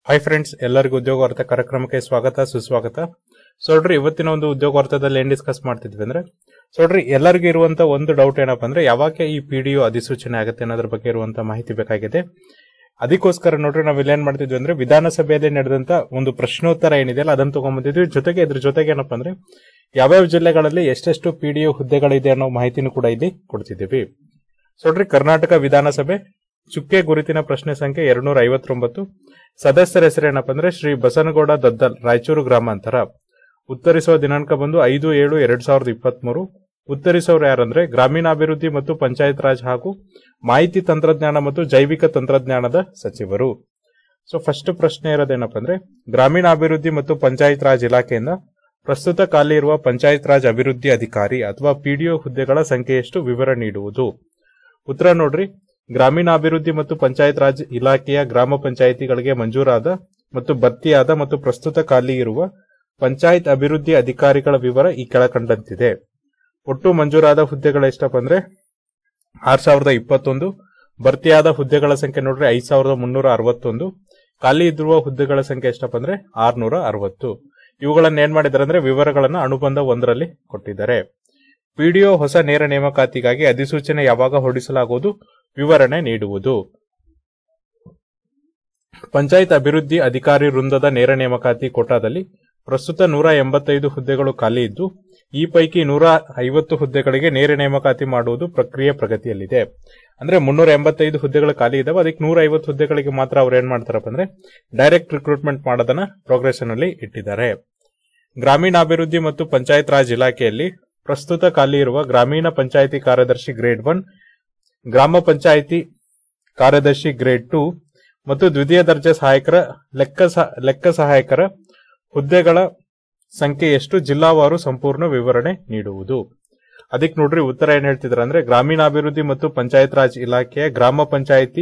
hi friends ಎಲ್ಲರಿಗೂ ಉದ್ಯೋಗ ವಾರ್ತೆ ಕಾರ್ಯಕ್ರಮಕ್ಕೆ ಸ್ವಾಗತ ಸುಸ್ವಾಗತ ಸೊ ನೋಡ್ರಿ ಇವತ್ತಿನ ಒಂದು ಉದ್ಯೋಗ ವಾರ್ತೆದಲ್ಲಿ ಏನ್ ಡಿಸ್ಕಸ್ ಮಾಡ್ತಿದ್ವಿ ಅಂದ್ರೆ ಸೊ ನೋಡ್ರಿ ಎಲ್ಲರಿಗೂ ಇರುವಂತ ಒಂದು ಡೌಟ್ ಏನಪ್ಪಾ ಅಂದ್ರೆ ಯಾವಾಗ ಈ ಪಿ ಡಿ ಅಧಿಸೂಚನೆ ಆಗುತ್ತೆ ಅನ್ನೋದ್ರ ಬಗ್ಗೆ ಇರುವಂತ ಮಾಹಿತಿ ಬೇಕಾಗಿದೆ ಅದಕ್ಕೋಸ್ಕರ ನೋಡ್ರಿ ನಾವ್ ಇಲ್ಲಿ ಏನ್ ಮಾಡ್ತಿದ್ವಿ ಅಂದ್ರೆ ವಿಧಾನಸಭೆಯಲ್ಲಿ ನಡೆದಂತ ಒಂದು ಪ್ರಶ್ನೋತ್ತರ ಏನಿದೆಯಲ್ಲ ಅದನ್ನ ತಗೊಂಡ್ಬಂದಿದ್ವಿ ಜೊತೆಗೆ ಇದ್ರ ಜೊತೆಗೆ ಏನಪ್ಪಾ ಅಂದ್ರೆ ಯಾವ್ಯಾವ ಜಿಲ್ಲೆಗಳಲ್ಲಿ ಎಷ್ಟೆಷ್ಟು ಪಿ ಡಿ ಹುದ್ದೆಗಳಿದೆ ಅನ್ನೋ ಮಾಹಿತಿನೂ ಕೂಡ ಇಲ್ಲಿ ಕೊಡ್ತಿದ್ದೀವಿ ಸೊ ನೋಡ್ರಿ ಕರ್ನಾಟಕ ವಿಧಾನಸಭೆ ಚುಕ್ಕೆ ಗುರುತಿನ ಪ್ರಶ್ನೆ ಸಂಖ್ಯೆ ಎರಡ್ನೂರ ಐವತ್ತೊಂಬತ್ತು ಸದಸ್ಯರ ಹೆಸರು ಏನಪ್ಪಾ ಅಂದ್ರೆ ಶ್ರೀ ಬಸನಗೌಡ ದದ್ದಲ್ ರಾಯಚೂರು ಗ್ರಾಮಾಂತರ ಉತ್ತರಿಸುವ ದಿನಾಂಕ ಬಂದು ಐದು ಏಳು ಎರಡ್ ಸಾವಿರದ ಇಪ್ಪತ್ತ್ ಮೂರು ಉತ್ತರಿಸೋರು ಯಾರಂದ್ರೆ ಗ್ರಾಮೀಣಾಭಿವೃದ್ಧಿ ಮತ್ತು ಪಂಚಾಯತ್ ರಾಜ್ ಹಾಗೂ ಮಾಹಿತಿ ತಂತ್ರಜ್ಞಾನ ಮತ್ತು ಜೈವಿಕ ತಂತ್ರಜ್ಞಾನದ ಸಚಿವರು ಸೊ ಫಸ್ಟ್ ಪ್ರಶ್ನೆ ಇರೋದೇನಪ್ಪ ಅಂದ್ರೆ ಗ್ರಾಮೀಣಾಭಿವೃದ್ಧಿ ಮತ್ತು ಪಂಚಾಯತ್ ರಾಜ್ ಇಲಾಖೆಯಿಂದ ಪ್ರಸ್ತುತ ಖಾಲಿ ಇರುವ ಪಂಚಾಯತ್ ರಾಜ್ ಅಭಿವೃದ್ಧಿ ಅಧಿಕಾರಿ ಅಥವಾ ಪಿಡಿಒ ಹುದ್ದೆಗಳ ಸಂಖ್ಯೆಯಷ್ಟು ವಿವರ ನೀಡುವುದು ಉತ್ತರ ನೋಡ್ರಿ ಗ್ರಾಮೀಣಾಭಿವೃದ್ಧಿ ಮತ್ತು ಪಂಚಾಯತ್ ರಾಜ್ ಇಲಾಖೆಯ ಗ್ರಾಮ ಪಂಚಾಯಿತಿಗಳಿಗೆ ಮಂಜೂರಾದ ಮತ್ತು ಭರ್ತಿಯಾದ ಮತ್ತು ಪ್ರಸ್ತುತ ಖಾಲಿ ಇರುವ ಪಂಚಾಯತ್ ಅಭಿವೃದ್ಧಿ ಅಧಿಕಾರಿಗಳ ವಿವರ ಈ ಕೆಳಕಂಡಂತಿದೆ ಒಟ್ಟು ಮಂಜೂರಾದ ಹುದ್ದೆಗಳ ಎಷ್ಟಪ್ಪ ಅಂದ್ರೆ ಆರ್ ಸಾವಿರದ ಇಪ್ಪತ್ತೊಂದು ಭರ್ತಿಯಾದ ಹುದ್ದೆಗಳ ಸಂಖ್ಯೆ ನೋಡ್ರಿ ಐದ್ ಸಾವಿರದ ಮುನ್ನೂರ ಅರವತ್ತೊಂದು ಖಾಲಿ ಇರುವ ಹುದ್ದೆಗಳ ಸಂಖ್ಯೆ ಎಷ್ಟಪ್ಪ ಅಂದ್ರೆ ಆರ್ನೂರ ಅರವತ್ತು ಇವುಗಳನ್ನ ಏನ್ ಮಾಡಿದ್ದಾರೆ ಅಂದ್ರೆ ವಿವರಗಳನ್ನ ಅನುಬಂಧ ಒಂದರಲ್ಲಿ ಕೊಟ್ಟಿದ್ದಾರೆ ಪಿಡಿಒ ಹೊಸ ನೇರ ನೇಮಕಾತಿಗಾಗಿ ಅಧಿಸೂಚನೆ ಯಾವಾಗ ಹೊರಡಿಸಲಾಗುವುದು ವಿವರಣೆ ನೀಡುವುದು ಪಂಚಾಯತ್ ಅಭಿವೃದ್ಧಿ ಅಧಿಕಾರಿ ವೃಂದದ ನೇರ ನೇಮಕಾತಿ ಕೋಟಾದಲ್ಲಿ ಪ್ರಸ್ತುತ ನೂರ ಎಂಬತ್ತೈದು ಹುದ್ದೆಗಳು ಖಾಲಿ ಇದ್ದು ಈ ಪೈಕಿ ನೂರ ಐವತ್ತು ಹುದ್ದೆಗಳಿಗೆ ನೇರ ನೇಮಕಾತಿ ಮಾಡುವುದು ಪ್ರಕ್ರಿಯೆ ಪ್ರಗತಿಯಲ್ಲಿದೆ ಅಂದ್ರೆ ಮುನ್ನೂರ ಎಂಬತ್ತೈದು ಹುದ್ದೆಗಳು ಖಾಲಿ ಇದಾವೆ ಅದಕ್ಕೆ ನೂರ ಐವತ್ತು ಹುದ್ದೆಗಳಿಗೆ ಮಾತ್ರ ಅವ್ರು ಏನ್ ಮಾಡ್ತಾರಪ್ಪ ಅಂದ್ರೆ ಡೈರೆಕ್ಟ್ ರಿಕ್ರೂಟ್ಮೆಂಟ್ ಮಾಡೋದನ್ನ ಪ್ರೋಗ್ರೆಷನ್ ಅಲ್ಲಿ ಇಟ್ಟಿದ್ದಾರೆ ಗ್ರಾಮೀಣಾಭಿವೃದ್ಧಿ ಮತ್ತು ಪಂಚಾಯತ್ ರಾಜ್ ಇಲಾಖೆಯಲ್ಲಿ ಪ್ರಸ್ತುತ ಖಾಲಿ ಇರುವ ಗ್ರಾಮೀಣ ಪಂಚಾಯಿತಿ ಕಾರ್ಯದರ್ಶಿ ಗ್ರೇಡ್ ಒನ್ ಗ್ರಾಮ ಪಂಚಾಯಿತಿ ಕಾರ್ಯದರ್ಶಿ ಗ್ರೇಡ್ ಟು ಮತ್ತು ದ್ವಿತೀಯ ದರ್ಜೆ ಸಹಾಯಕರ ಲೆಕ್ಕ ಸಹ- ಲೆಕ್ಕ ಸಹಾಯಕರ ಹುದ್ದೆಗಳ ಸಂಖ್ಯೆ ಎಷ್ಟು ಜಿಲ್ಲಾವಾರು ಸಂಪೂರ್ಣ ವಿವರಣೆ ನೀಡುವುದು ಅದಕ್ಕೆ ನೋಡ್ರಿ ಉತ್ತರ ಏನ್ ಹೇಳ್ತಿದ್ರ ಅಂದ್ರೆ ಗ್ರಾಮೀಣಾಭಿವೃದ್ಧಿ ಮತ್ತು ಪಂಚಾಯತ್ ರಾಜ್ ಇಲಾಖೆಯ ಗ್ರಾಮ ಪಂಚಾಯಿತಿ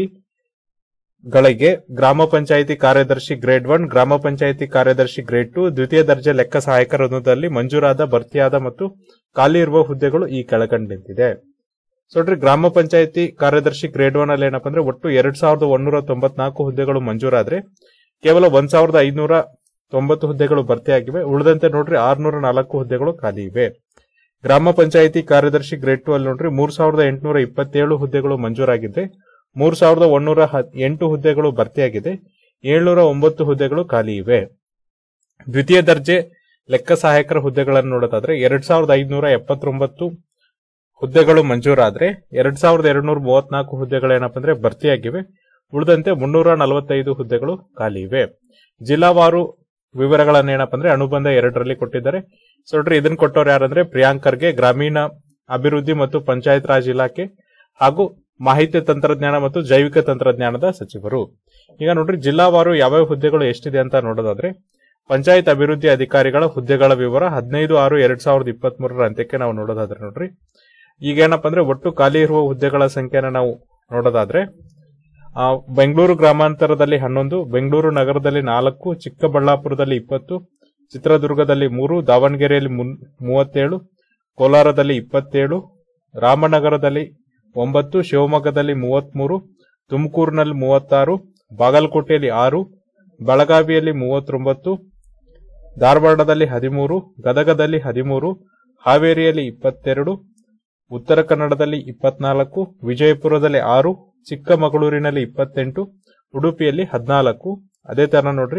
ಗಳಿಗೆ ಗ್ರಾಮ ಪಂಚಾಯಿತಿ ಕಾರ್ಯದರ್ಶಿ ಗ್ರೇಡ್ ಒನ್ ಗ್ರಾಮ ಪಂಚಾಯಿತಿ ಕಾರ್ಯದರ್ಶಿ ಗ್ರೇಡ್ ಟು ದ್ವಿತೀಯ ದರ್ಜೆ ಲೆಕ್ಕ ಸಹಾಯಕರ ವೃಂದದಲ್ಲಿ ಮಂಜೂರಾದ ಭರ್ತಿಯಾದ ಮತ್ತು ಖಾಲಿ ಇರುವ ಹುದ್ದೆಗಳು ಈ ಕೆಳಕಂಡಂತಿದೆ ಸೊ ನೋಡ್ರಿ ಗ್ರಾಮ ಪಂಚಾಯಿತಿ ಕಾರ್ಯದರ್ಶಿ ಗ್ರೇಡ್ ಒನ್ ಅಲ್ಲಿ ಏನಪ್ಪಾ ಅಂದ್ರೆ ಒಟ್ಟು ಎರಡ್ ಸಾವಿರದ ಒಂದೂರ ತೊಂಬತ್ನಾಲ್ಕು ಹುದ್ದೆಗಳು ಮಂಜೂರಾದ್ರೆ ಕೇವಲ ಒಂದ್ ಸಾವಿರದ ಐನೂರ ತೊಂಬತ್ತು ಹುದ್ದೆಗಳು ಭರ್ತಿಯಾಗಿವೆ ಉಳಿದಂತೆ ನೋಡ್ರಿ ಆರ್ನೂರ ನಾಲ್ಕು ಹುದ್ದೆಗಳು ಖಾಲಿ ಇವೆ ಗ್ರಾಮ ಪಂಚಾಯಿತಿ ಕಾರ್ಯದರ್ಶಿ ಗ್ರೇಡ್ ಟು ಅಲ್ಲಿ ನೋಡ್ರಿ ಮೂರ್ ಸಾವಿರದ ಎಂಟುನೂರ ಇಪ್ಪತ್ತೇಳು ಹುದ್ದೆಗಳು ಮಂಜೂರಾಗಿದ್ದೆ ಮೂರ್ ಸಾವಿರದ ಒಂದೂರ ಹ- ಎಂಟು ಹುದ್ದೆಗಳು ಭರ್ತಿಯಾಗಿದೆ ಏಳ್ನೂರ ಒಂಬತ್ತು ಹುದ್ದೆಗಳು ಖಾಲಿ ಇವೆ ದ್ವಿತೀಯ ದರ್ಜೆ ಲೆಕ್ಕ ಸಹಾಯಕರ ಹುದ್ದೆಗಳನ್ನು ನೋಡೋದಾದ್ರೆ ಎರಡ್ ಸಾವಿರದ ಐದುನೂರ ಎಪ್ಪತ್ತೊಂಬತ್ತು ಹುದ್ದೆಗಳು ಮಂಜೂರಾದ್ರೆ ಎರಡ್ ಸಾವಿರದ ಎರಡ್ನೂರ ಮೂವತ್ನಾಲ್ಕು ಹುದ್ದೆಗಳೇನಪ್ಪ ಅಂದ್ರೆ ಭರ್ತಿಯಾಗಿವೆ ಉಳಿದಂತೆ ಮುನ್ನೂರ ನಲವತ್ತೈದು ಹುದ್ದೆಗಳು ಖಾಲಿ ಇವೆ ಜಿಲ್ಲಾವಾರು ವಿವರಗಳನ್ನ ಏನಪ್ಪ ಅಂದ್ರೆ ಅನುಬಂಧ ಎರಡರಲ್ಲಿ ಕೊಟ್ಟಿದ್ದಾರೆ ಸೊ ನೋಡ್ರಿ ಇದನ್ನ ಕೊಟ್ಟವ್ರು ಯಾರಂದ್ರೆ ಪ್ರಿಯಾಂಕರ್ಗೆ ಗ್ರಾಮೀಣ ಅಭಿವೃದ್ಧಿ ಮತ್ತು ಪಂಚಾಯತ್ ರಾಜ್ ಇಲಾಖೆ ಹಾಗೂ ಮಾಹಿತಿ ತಂತ್ರಜ್ಞಾನ ಮತ್ತು ಜೈವಿಕ ತಂತ್ರಜ್ಞಾನದ ಸಚಿವರು ಈಗ ನೋಡ್ರಿ ಜಿಲ್ಲಾವಾರು ಯಾವ್ಯಾವ ಹುದ್ದೆಗಳು ಎಷ್ಟಿದೆ ಅಂತ ನೋಡೋದಾದ್ರೆ ಪಂಚಾಯತ್ ಅಭಿವೃದ್ಧಿ ಅಧಿಕಾರಿಗಳ ಹುದ್ದೆಗಳ ವಿವರ ಹದಿನೈದು ಆರು ಎರಡ್ ಸಾವಿರದ ಇಪ್ಪತ್ತ್ ಮೂರರ ಅಂತ್ಯಕ್ಕೆ ನಾವು ನೋಡೋದಾದ್ರೆ ನೋಡ್ರಿ ಈಗ ಏನಪ್ಪಾ ಅಂದ್ರೆ ಒಟ್ಟು ಖಾಲಿ ಇರುವ ಹುದ್ದೆಗಳ ಸಂಖ್ಯೆನ ನಾವು ನೋಡೋದಾದ್ರೆ ಆ, ಬೆಂಗಳೂರು ಗ್ರಾಮಾಂತರದಲ್ಲಿ ಹನ್ನೊಂದು ಬೆಂಗಳೂರು ನಗರದಲ್ಲಿ ನಾಲ್ಕು ಚಿಕ್ಕಬಳ್ಳಾಪುರದಲ್ಲಿ ಇಪ್ಪತ್ತು ಚಿತ್ರದುರ್ಗದಲ್ಲಿ ಮೂರು ದಾವಣಗೆರೆಯಲ್ಲಿ ಮುನ್- ಮೂವತ್ತೇಳು ಕೋಲಾರದಲ್ಲಿ ಇಪ್ಪತ್ತೇಳು ರಾಮನಗರದಲ್ಲಿ ಒಂಬತ್ತು ಶಿವಮೊಗ್ಗದಲ್ಲಿ ಮೂವತ್ಮೂರು ತುಮಕೂರಿನಲ್ಲಿ ಮೂವತ್ತಾರು ಬಾಗಲಕೋಟೆಯಲ್ಲಿ ಆರು ಬೆಳಗಾವಿಯಲ್ಲಿ ಮೂವತ್ತೊಂಬತ್ತು ಧಾರವಾಡದಲ್ಲಿ ಹದಿಮೂರು ಗದಗದಲ್ಲಿ ಹದಿಮೂರು ಹಾವೇರಿಯಲ್ಲಿ ಇಪ್ಪತ್ತೆರಡು ಉತ್ತರ ಕನ್ನಡದಲ್ಲಿ ಇಪ್ಪತ್ನಾಲ್ಕು ವಿಜಯಪುರದಲ್ಲಿ ಆರು ಚಿಕ್ಕಮಗಳೂರಿನಲ್ಲಿ ಇಪ್ಪತ್ತೆಂಟು ಉಡುಪಿಯಲ್ಲಿ ಹದಿನಾಲ್ಕು ಅದೇ ತರ ನೋಡ್ರಿ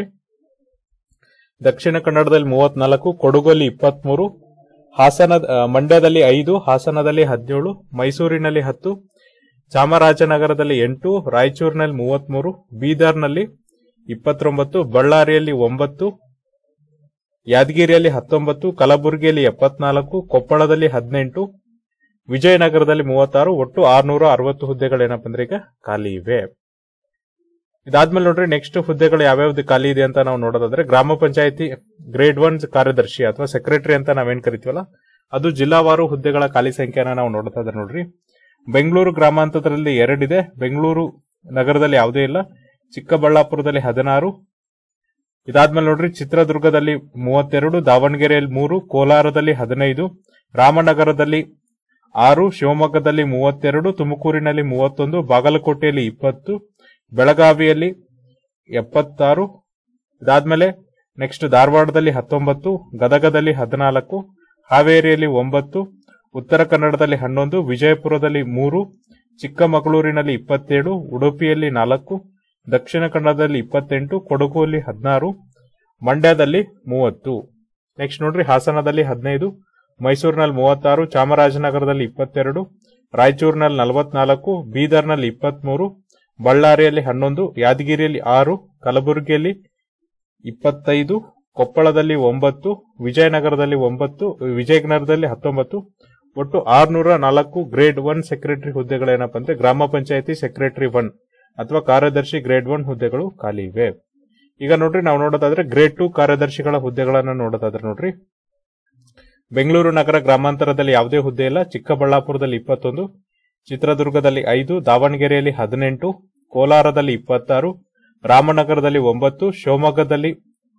ದಕ್ಷಿಣ ಕನ್ನಡದಲ್ಲಿ ಮೂವತ್ನಾಲ್ಕು ಕೊಡಗಲ್ಲಿ ಇಪ್ಪತ್ಮೂರು ಹಾಸನ ಆ, ಮಂಡ್ಯದಲ್ಲಿ ಐದು ಹಾಸನದಲ್ಲಿ ಹದಿನೇಳು ಮೈಸೂರಿನಲ್ಲಿ ಹತ್ತು ಚಾಮರಾಜನಗರದಲ್ಲಿ ಎಂಟು ರಾಯಚೂರಿನಲ್ಲಿ ಮೂವತ್ಮೂರು ಬೀದರ್ನಲ್ಲಿ ಇಪ್ಪತ್ತೊಂಬತ್ತು ಬಳ್ಳಾರಿಯಲ್ಲಿ ಒಂಬತ್ತು ಯಾದಗಿರಿಯಲ್ಲಿ ಹತ್ತೊಂಬತ್ತು ಕಲಬುರಗಿಯಲ್ಲಿ ಎಪ್ಪತ್ನಾಲ್ಕು ಕೊಪ್ಪಳದಲ್ಲಿ ಹದಿನೆಂಟು ವಿಜಯನಗರದಲ್ಲಿ ಮೂವತ್ತಾರು ಒಟ್ಟು ಆರ್ನೂರ ಅರವತ್ತು ಹುದ್ದೆಗಳೇನಪ್ಪ ಅಂದ್ರೆ ಈಗ ಖಾಲಿ ಇವೆ ಇದಾದ್ಮೇಲೆ ನೋಡ್ರಿ ನೆಕ್ಸ್ಟ್ ಹುದ್ದೆಗಳು ಯಾವ್ಯಾವ್ದು ಖಾಲಿ ಇದೆ ಅಂತ ನಾವು ನೋಡೋದಾದ್ರೆ ಗ್ರಾಮ ಪಂಚಾಯತಿ ಗ್ರೇಡ್ ಒನ್ ಕಾರ್ಯದರ್ಶಿ ಅಥವಾ ಸೆಕ್ರೆಟರಿ ಅಂತ ನಾವೇನ್ ಕರಿತೀವಲ್ಲ ಅದು ಜಿಲ್ಲಾವಾರು ಹುದ್ದೆಗಳ ಖಾಲಿ ಸಂಖ್ಯೆನ ನಾವು ನೋಡ್ತಾ ನೋಡ್ರಿ ಬೆಂಗಳೂರು ಗ್ರಾಮಾಂತರದಲ್ಲಿ ಎರಡಿದೆ ಬೆಂಗಳೂರು ನಗರದಲ್ಲಿ ಯಾವುದೇ ಇಲ್ಲ ಚಿಕ್ಕಬಳ್ಳಾಪುರದಲ್ಲಿ ಹದಿನಾರು ಇದಾದ್ಮೇಲೆ ನೋಡ್ರಿ ಚಿತ್ರದುರ್ಗದಲ್ಲಿ ಮೂವತ್ತೆರಡು ದಾವಣಗೆರೆಯಲ್ಲಿ ಮೂರು ಕೋಲಾರದಲ್ಲಿ ಹದಿನೈದು ರಾಮನಗರದಲ್ಲಿ ಆರು ಶಿವಮೊಗ್ಗದಲ್ಲಿ ಮೂವತ್ತೆರಡು ತುಮಕೂರಿನಲ್ಲಿ ಮೂವತ್ತೊಂದು ಬಾಗಲಕೋಟೆಯಲ್ಲಿ ಇಪ್ಪತ್ತು ಬೆಳಗಾವಿಯಲ್ಲಿ ಎಪ್ಪತ್ತಾರು ಇದಾದ್ಮೇಲೆ ನೆಕ್ಸ್ಟ್ ಧಾರವಾಡದಲ್ಲಿ ಹತ್ತೊಂಬತ್ತು ಗದಗದಲ್ಲಿ ಹದಿನಾಲ್ಕು ಹಾವೇರಿಯಲ್ಲಿ ಒಂಬತ್ತು ಉತ್ತರ ಕನ್ನಡದಲ್ಲಿ ಹನ್ನೊಂದು ವಿಜಯಪುರದಲ್ಲಿ ಮೂರು ಚಿಕ್ಕಮಗಳೂರಿನಲ್ಲಿ ಇಪ್ಪತ್ತೇಳು ಉಡುಪಿಯಲ್ಲಿ ನಾಲ್ಕು ದಕ್ಷಿಣ ಕನ್ನಡದಲ್ಲಿ ಇಪ್ಪತ್ತೆಂಟು ಕೊಡಗುಲ್ಲಿ ಹದಿನಾರು ಮಂಡ್ಯದಲ್ಲಿ ಮೂವತ್ತು ನೆಕ್ಸ್ಟ್ ನೋಡ್ರಿ ಹಾಸನದಲ್ಲಿ ಹದಿನೈದು ಮೈಸೂರಿನಲ್ಲಿ ಮೂವತ್ತಾರು ಚಾಮರಾಜನಗರದಲ್ಲಿ ಇಪ್ಪತ್ತೆರಡು ರಾಯಚೂರಿನಲ್ಲಿ ನಲವತ್ನಾಲ್ಕು ಬೀದರ್ನಲ್ಲಿ ಇಪ್ಪತ್ಮೂರು ಬಳ್ಳಾರಿಯಲ್ಲಿ ಹನ್ನೊಂದು ಯಾದಗಿರಿಯಲ್ಲಿ ಆರು ಕಲಬುರಗಿಯಲ್ಲಿ ಇಪ್ಪತ್ತೈದು ಕೊಪ್ಪಳದಲ್ಲಿ ಒಂಬತ್ತು ವಿಜಯನಗರದಲ್ಲಿ ಒಂಬತ್ತು ವಿಜಯನಗರದಲ್ಲಿ ಹತ್ತೊಂಬತ್ತು ಒಟ್ಟು ಆರ್ನೂರ ನಾಲ್ಕು ಗ್ರೇಡ್ ಒನ್ ಸೆಕ್ರೆಟರಿ ಹುದ್ದೆಗಳೇನಪ್ಪ ಅಂದ್ರೆ ಗ್ರಾಮ ಪಂಚಾಯತಿ ಸೆಕ್ರೆಟರಿ ಒನ್ ಅಥವಾ ಕಾರ್ಯದರ್ಶಿ ಗ್ರೇಡ್ ಒನ್ ಹುದ್ದೆಗಳು ಖಾಲಿ ಇವೆ ಈಗ ನೋಡ್ರಿ ನಾವು ನೋಡೋದಾದ್ರೆ ಗ್ರೇಡ್ ಟು ಕಾರ್ಯದರ್ಶಿಗಳ ಹುದ್ದೆಗಳನ್ನ ನೋಡೋದಾದ್ರೆ ನೋಡ್ರಿ ಬೆಂಗಳೂರು ನಗರ ಗ್ರಾಮಾಂತರದಲ್ಲಿ ಯಾವುದೇ ಹುದ್ದೆ ಇಲ್ಲ ಚಿಕ್ಕಬಳ್ಳಾಪುರದಲ್ಲಿ ಇಪ್ಪತ್ತೊಂದು ಚಿತ್ರದುರ್ಗದಲ್ಲಿ ಐದು ದಾವಣಗೆರೆಯಲ್ಲಿ ಹದಿನೆಂಟು ಕೋಲಾರದಲ್ಲಿ ಇಪ್ಪತ್ತಾರು ರಾಮನಗರದಲ್ಲಿ ಒಂಬತ್ತು ಶಿವಮೊಗ್ಗದಲ್ಲಿ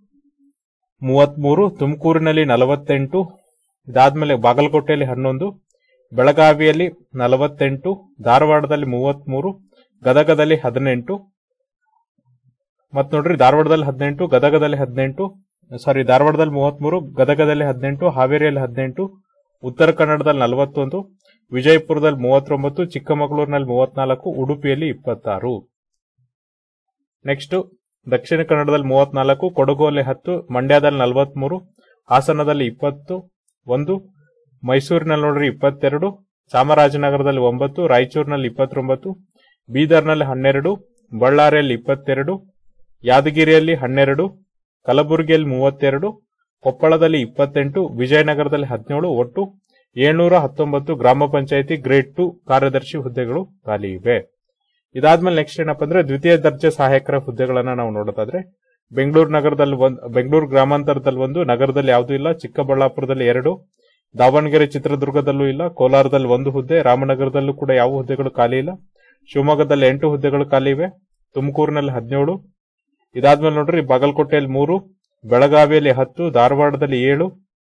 ಮೂವತ್ಮೂರು ತುಮಕೂರಿನಲ್ಲಿ ನಲವತ್ತೆಂಟು ಇದಾದ್ಮೇಲೆ ಬಾಗಲಕೋಟೆಯಲ್ಲಿ ಹನ್ನೊಂದು ಬೆಳಗಾವಿಯಲ್ಲಿ ನಲವತ್ತೆಂಟು ಧಾರವಾಡದಲ್ಲಿ ಮೂವತ್ಮೂರು ಗದಗದಲ್ಲಿ ಹದಿನೆಂಟು ಮತ್ ನೋಡ್ರಿ ಧಾರವಾಡದಲ್ಲಿ ಹದಿನೆಂಟು ಗದಗದಲ್ಲಿ ಹದಿನೆಂಟು ಸಾರಿ ಧಾರವಾಡದಲ್ಲಿ ಮೂವತ್ಮೂರು ಗದಗದಲ್ಲಿ ಹದಿನೆಂಟು ಹಾವೇರಿಯಲ್ಲಿ ಹದಿನೆಂಟು ಉತ್ತರ ಕನ್ನಡದಲ್ಲಿ ನಲವತ್ತೊಂದು ವಿಜಯಪುರದಲ್ಲಿ ಮೂವತ್ತೊಂಬತ್ತು ಚಿಕ್ಕಮಗಳೂರಿನಲ್ಲಿ ಮೂವತ್ನಾಲ್ಕು ಉಡುಪಿಯಲ್ಲಿ ಇಪ್ಪತ್ತಾರು ನೆಕ್ಸ್ಟ್ ದಕ್ಷಿಣ ಕನ್ನಡದಲ್ಲಿ ಮೂವತ್ನಾಲ್ಕು ಕೊಡಗುಲ್ಲಿ ಹತ್ತು ಮಂಡ್ಯದಲ್ಲಿ ನಲವತ್ಮೂರು ಹಾಸನದಲ್ಲಿ ಇಪ್ಪತ್ತು ಒಂದು ಮೈಸೂರಿನಲ್ಲಿ ನೋಡ್ರಿ ಇಪ್ಪತ್ತೆರಡು ಚಾಮರಾಜನಗರದಲ್ಲಿ ಒಂಬತ್ತು ರಾಯಚೂರಿನಲ್ಲಿ ಇಪ್ಪತ್ತೊಂಬತ್ತು ಬೀದರ್ನಲ್ಲಿ ಹನ್ನೆರಡು ಬಳ್ಳಾರಿಯಲ್ಲಿ ಇಪ್ಪತ್ತೆರಡು ಯಾದಗಿರಿಯಲ್ಲಿ ಹನ್ನೆರಡು ಕಲಬುರಗಿಯಲ್ಲಿ ಮೂವತ್ತೆರಡು ಕೊಪ್ಪಳದಲ್ಲಿ ಇಪ್ಪತ್ತೆಂಟು ವಿಜಯನಗರದಲ್ಲಿ ಹದಿನೇಳು ಒಟ್ಟು ಏಳ್ನೂರ ಹತ್ತೊಂಬತ್ತು ಗ್ರಾಮ ಪಂಚಾಯಿತಿ ಗ್ರೇಡ್ ಟು ಕಾರ್ಯದರ್ಶಿ ಹುದ್ದೆಗಳು ಖಾಲಿ ಇವೆ ಇದಾದ್ಮೇಲೆ ನೆಕ್ಸ್ಟ್ ಏನಪ್ಪ ಅಂದ್ರೆ ದ್ವಿತೀಯ ದರ್ಜೆ ಸಹಾಯಕರ ಹುದ್ದೆಗಳನ್ನ ನಾವು ನೋಡೋದಾದ್ರೆ ಬೆಂಗಳೂರು ನಗರದಲ್ಲಿ ಒಂದು ಬೆಂಗಳೂರು ಗ್ರಾಮಾಂತರದಲ್ಲಿ ಒಂದು ನಗರದಲ್ಲಿ ಯಾವುದೂ ಇಲ್ಲ ಚಿಕ್ಕಬಳ್ಳಾಪುರದಲ್ಲಿ ಎರಡು ದಾವಣಗೆರೆ ಚಿತ್ರದುರ್ಗದಲ್ಲೂ ಇಲ್ಲ ಕೋಲಾರದಲ್ಲಿ ಒಂದು ಹುದ್ದೆ ರಾಮನಗರದಲ್ಲೂ ಕೂಡ ಯಾವ ಹುದ್ದೆಗಳು ಖಾಲಿ ಇಲ್ಲ ಶಿವಮೊಗ್ಗದಲ್ಲಿ ಎಂಟು ಹುದ್ದೆಗಳು ಖಾಲಿ ಇವೆ ತುಮಕೂರಿನಲ್ಲಿ ಹದಿನೇಳು ಇದಾದ್ಮೇಲೆ ನೋಡ್ರಿ ಬಾಗಲಕೋಟೆಯಲ್ಲಿ ಮೂರು ಬೆಳಗಾವಿಯಲ್ಲಿ ಹತ್ತು ಧಾರವಾಡದಲ್ಲಿ ಏಳು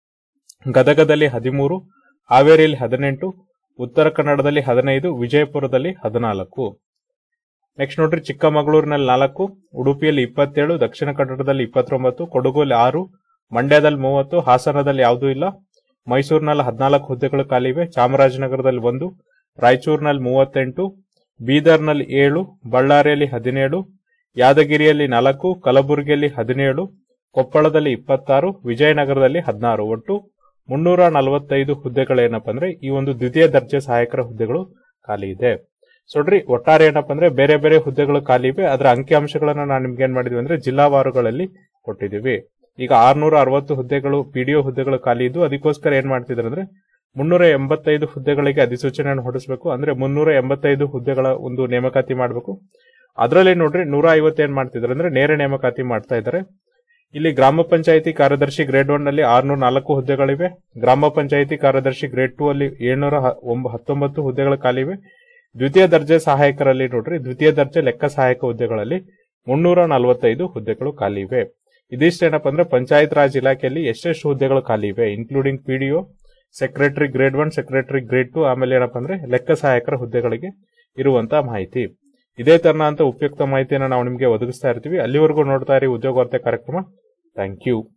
ಗದಗದಲ್ಲಿ ಹದಿಮೂರು ಹಾವೇರಿಯಲ್ಲಿ ಹದಿನೆಂಟು ಉತ್ತರ ಕನ್ನಡದಲ್ಲಿ ಹದಿನೈದು ವಿಜಯಪುರದಲ್ಲಿ ಹದಿನಾಲ್ಕು ನೆಕ್ಸ್ಟ್ ನೋಡ್ರಿ ಚಿಕ್ಕಮಗಳೂರಿನಲ್ಲಿ ನಾಲ್ಕು ಉಡುಪಿಯಲ್ಲಿ ಇಪ್ಪತ್ತೇಳು ದಕ್ಷಿಣ ಕನ್ನಡದಲ್ಲಿ ಇಪ್ಪತ್ತೊಂಬತ್ತು ಕೊಡಗುಲ್ಲಿ ಆರು ಮಂಡ್ಯದಲ್ಲಿ ಮೂವತ್ತು ಹಾಸನದಲ್ಲಿ ಯಾವುದೂ ಇಲ್ಲ ಮೈಸೂರಿನಲ್ಲಿ ಹದಿನಾಲ್ಕು ಹುದ್ದೆಗಳು ಖಾಲಿ ಇವೆ ಚಾಮರಾಜನಗರದಲ್ಲಿ ಒಂದು ರಾಯಚೂರಿನಲ್ಲಿ ಮೂವತ್ತೆಂಟು ಬೀದರ್ನಲ್ಲಿ ಏಳು ಬಳ್ಳಾರಿಯಲ್ಲಿ ಹದಿನೇಳು ಯಾದಗಿರಿಯಲ್ಲಿ ನಾಲ್ಕು ಕಲಬುರಗಿಯಲ್ಲಿ ಹದಿನೇಳು ಕೊಪ್ಪಳದಲ್ಲಿ ಇಪ್ಪತ್ತಾರು ವಿಜಯನಗರದಲ್ಲಿ ಹದಿನಾರು ಒಟ್ಟು ಮುನ್ನೂರ ನಲವತ್ತೈದು ಹುದ್ದೆಗಳೇನಪ್ಪ ಅಂದ್ರೆ ಈ ಒಂದು ದ್ವಿತೀಯ ದರ್ಜೆ ಸಹಾಯಕರ ಹುದ್ದೆಗಳು ಖಾಲಿ ಇದೆ ಸೊ ನೋಡ್ರಿ ಒಟ್ಟಾರೆ ಏನಪ್ಪ ಅಂದ್ರೆ ಬೇರೆ ಬೇರೆ ಹುದ್ದೆಗಳು ಖಾಲಿ ಇವೆ ಅದರ ಅಂಕಿಅಂಶಗಳನ್ನ ನಾವು ನಿಮ್ಗೆ ಏನ್ ಮಾಡಿದ್ವಿ ಅಂದ್ರೆ ಜಿಲ್ಲಾವಾರುಗಳಲ್ಲಿ ಕೊಟ್ಟಿದ್ದೀವಿ ಈಗ ಆರ್ನೂರ ಅರವತ್ತು ಹುದ್ದೆಗಳು ಪಿಡಿಒ ಹುದ್ದೆಗಳು ಖಾಲಿ ಇದ್ದು ಅದಕ್ಕೋಸ್ಕರ ಏನ್ ಮಾಡ್ತಿದ್ದಾರೆ ಅಂದ್ರೆ ಮುನ್ನೂರ ಎಂಬತ್ತೈದು ಹುದ್ದೆಗಳಿಗೆ ಅಧಿಸೂಚನೆಯನ್ನು ಹೊರಡಿಸಬೇಕು ಅಂದ್ರೆ ಮುನ್ನೂರ ಎಂಬತ್ತೈದು ಹುದ್ದೆಗಳ ಒಂದು ನೇಮಕಾತಿ ಮಾಡಬೇಕು ಅದರಲ್ಲಿ ನೋಡ್ರಿ ನೂರ ಐವತ್ತು ಏನ್ ಮಾಡ್ತಿದ್ದಾರೆ ಅಂದ್ರೆ ನೇರ ನೇಮಕಾತಿ ಮಾಡ್ತಾ ಇದ್ದಾರೆ ಇಲ್ಲಿ ಗ್ರಾಮ ಪಂಚಾಯಿತಿ ಕಾರ್ಯದರ್ಶಿ ಗ್ರೇಡ್ ಒನ್ ನಲ್ಲಿ ಆರ್ನೂರ ನಾಲ್ಕು ಹುದ್ದೆಗಳಿವೆ ಗ್ರಾಮ ಪಂಚಾಯಿತಿ ಕಾರ್ಯದರ್ಶಿ ಗ್ರೇಡ್ ಟೂ ಅಲ್ಲಿ ಏಳ್ನೂರ ಹ- ಒಂಬ- ಹತ್ತೊಂಬತ್ತು ಹುದ್ದೆಗಳು ಖಾಲಿ ಇವೆ ದ್ವಿತೀಯ ದರ್ಜೆ ಸಹಾಯಕರಲ್ಲಿ ನೋಡ್ರಿ ದ್ವಿತೀಯ ದರ್ಜೆ ಲೆಕ್ಕ ಸಹಾಯಕ ಹುದ್ದೆಗಳಲ್ಲಿ ಮುನ್ನೂರ ನಲವತ್ತೈದು ಹುದ್ದೆಗಳು ಖಾಲಿ ಇವೆ ಇದಿಷ್ಟೇನಪ್ಪ ಅಂದ್ರೆ ಪಂಚಾಯತ್ ರಾಜ್ ಇಲಾಖೆಯಲ್ಲಿ ಎಷ್ಟೆಷ್ಟು ಹುದ್ದೆಗಳು ಖಾಲಿ ಇವೆ including PDO secretary grade one secretary grade two ಆಮೇಲೆ ಏನಪ್ಪ ಅಂದ್ರೆ ಲೆಕ್ಕ ಸಹಾಯಕರ ಹುದ್ದೆಗಳಿಗೆ ಇರುವಂತ ಮಾಹಿತಿ ಇದೇ ತರನ ಅಂತ ಉಪಯುಕ್ತ ಮಾಹಿತಿಯನ್ನು ನಾವು ನಿಮಗೆ ಒದಗಿಸ್ತಾ ಇರ್ತೀವಿ ಅಲ್ಲಿವರೆಗೂ ನೋಡ್ತಾ ಇರಿ ಉದ್ಯೋಗ ವಾರ್ತೆ ಕಾರ್ಯಕ್ರಮ ಥ್ಯಾಂಕ್ ಯು